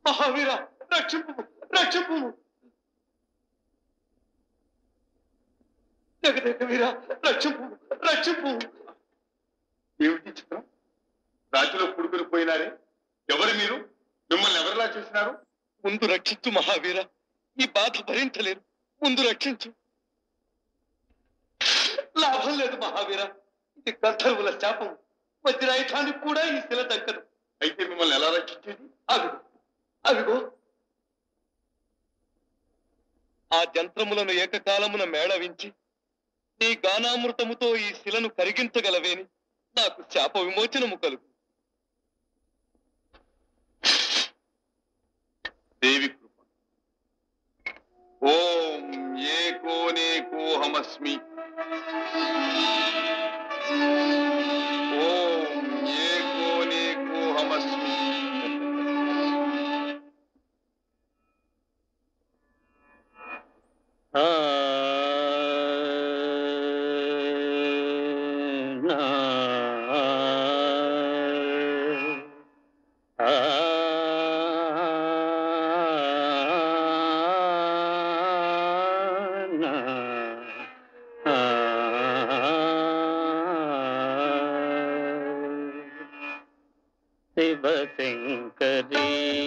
మహావీర రక్షింపు రక్షింపు జగదేక వీర రక్షింపు రక్షింపు ఏమిటి చిత్రం రాత్రిలో పుడుకుని పోయినారే ఎవరు మీరు మిమ్మల్ని ఎవరిలా చేసినారు ముందు రక్షించు మహావీర ఈ బాధ భరించలేను ముందు రక్షించు లాభం లేదు మహావీర ఇది గంధర్వుల శాపం వజ్రాయుధానికి కూడా ఈ శిల దక్కదు అయితే మిమ్మల్ని ఎలా రక్షించేది అవిగో అవిగో ఆ జంత్రములను ఏకకాలమున మేళవించి నీ గానామృతముతో ఈ శిలను కరిగించగలవేని నాకు శాప విమోచనము కలుగు దేవి కృప ఓం ఏకోనేకోహమస్మి ఓం ఏకోనేకోహమస్మి శివశంకరీ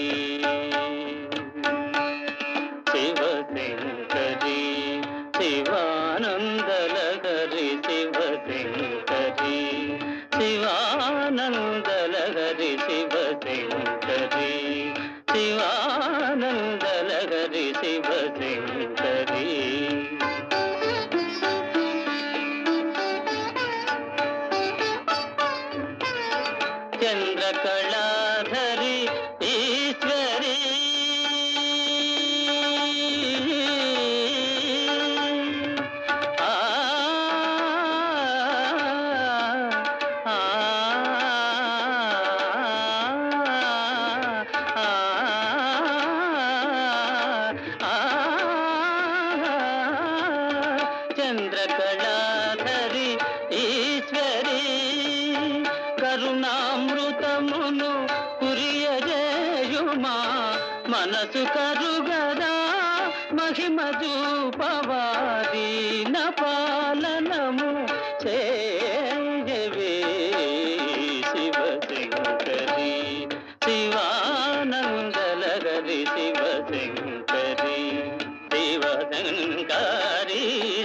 శివశంకరీ శివానందలహరి శివశంకరీ శివానందలహరి శివశంకరీ శివానందలహరి శివశంకరీ చంద్రకళాధరి ఈశ్వరీ ఆ, ఆ, చంద్రకళాధరి ఈశ్వరీ కరుణామృతమును కురియజేయుమా మనసు కరుగదా మహిమ చూపవాదీన పాలనము చేయవే శివశంకరి శివానందలగరి శివశంకరి శివశంకరి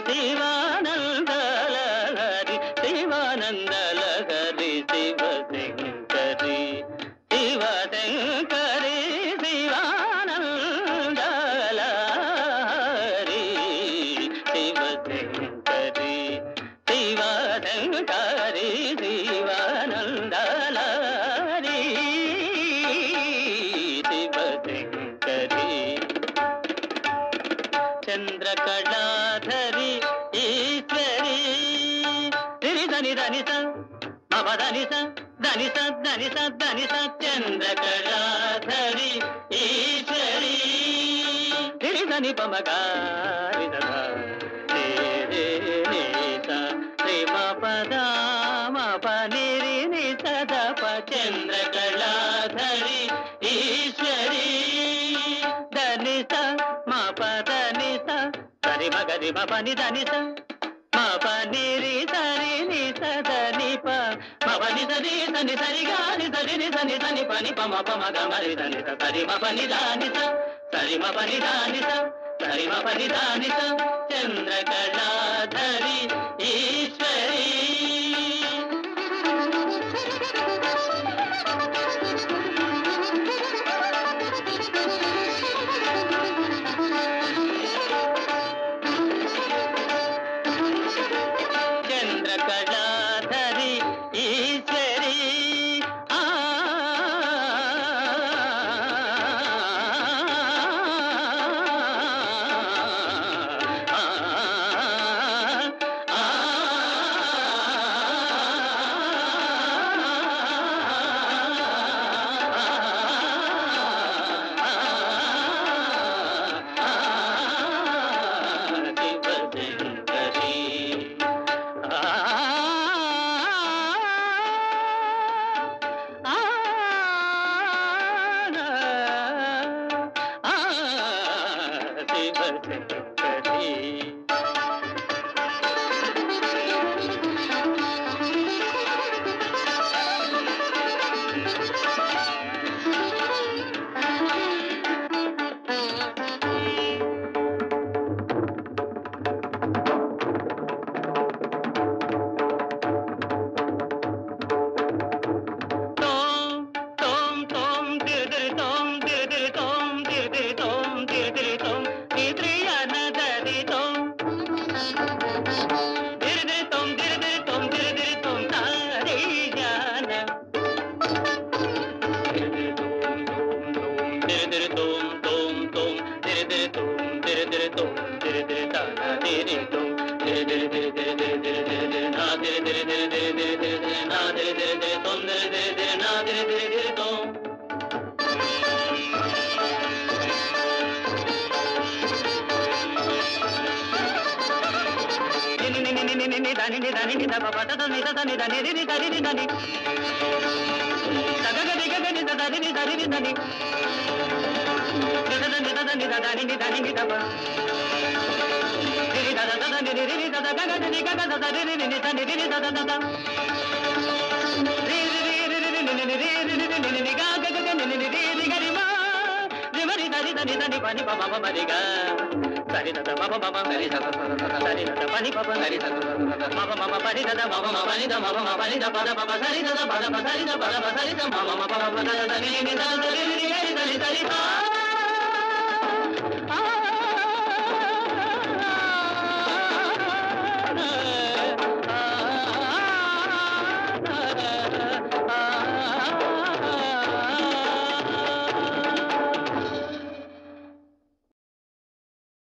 శివానందలహరి శివానందలహరి శివశంకరి శివశంకరి శివానందలహరి శివశంకరి శివశంకరి శివానందలహరి శివశంకరి చంద్రకళాధరి ఈశ్వరి దిని దని దని స మమ దని స దని స దని స దని స చంద్రకళాధరి ఈశ్వరి దిని దని పమ గారి ద ధ. రే రే ని స రే మ ప ద మ ప ని రి ని స ద ప చంద్రకళాధరి ఈశ్వరి దని స మ ప దని స సరి మ గరి మ ప ని దని స మ ప ని రి సరి ని స దని ప మ ప ని సరి సని సరి గా ని సరి ని సని సని ప ని ప మ ప మ గ మ రి దని స సరి మ ప ని దా ని స సరి మ ప ని దా ని స సరి మ ప ని దా ని స చంద్రకళాధరి ఈశ్వరి చంద్రకళాధరి ఈశ్వరి ఆ ఆ, ఆ, చెయ్యుంటది తోం తోం తోం తిరిదిరి తోం తిరిదిరి తోం తిరిదిరి తోం తిరిదిరి తోం తిరిదిరి అనదరి తోం తిరిదిరి తోం తిరిదిరి తోం తిరిదిరి తోం తారి జాన తిరిదిరి తోం తోం తోం తిరిదిరి తోం తోం తోం తిరిదిరి తోం తిరిదిరి తోం తిరిదిరి తాన తిరి తోం తిరిదిరి తిరి తిరి తిరి తిరి తిరి తిరి నా తిరి తిరి తిరి తిరి తిరి తిరి తిరి నా తిరి తిరి తిరి తోం తిరి తిరి తిరి నా తిరి తిరి తిరి తోం నిని నిని నిని నిని దని ని దని ని దబ బట దని ద దని దని ని ని దని ని దని దగ గ గ ని ద దని ని దని ని దని ని ద దని ద దని ద దని ని దని ని దబ ని ని ద ద ద ని ని ని ద ద గ గ ని గ గ ద ద ని ని ని ద ని ని ద ద ద ద రి రి రి రి రి ని ని ని రి రి రి రి ని ని ని గ గ గ గ ని ని ని రి రి గ రి మా రి మ రి ద రి ద ని ద ని ప ని ప మ మ మ రి గ సరి ద ద మ మ మ మ సరి ద ద ద ద ద సరి ద ద ప ని ప ప సరి ద ద ద ద ద మ మ మ మ ప ని ద ద మ మ మ ప ని ద మ మ మ ప ని ద ప ద ప ప సరి ద ద ప ద ప సరి ద ప ద ప సరి ద మ మ మ ప మ ప ద ద ని ని ద ద రి రి రి రి రి రి రి రి ఆ ఆ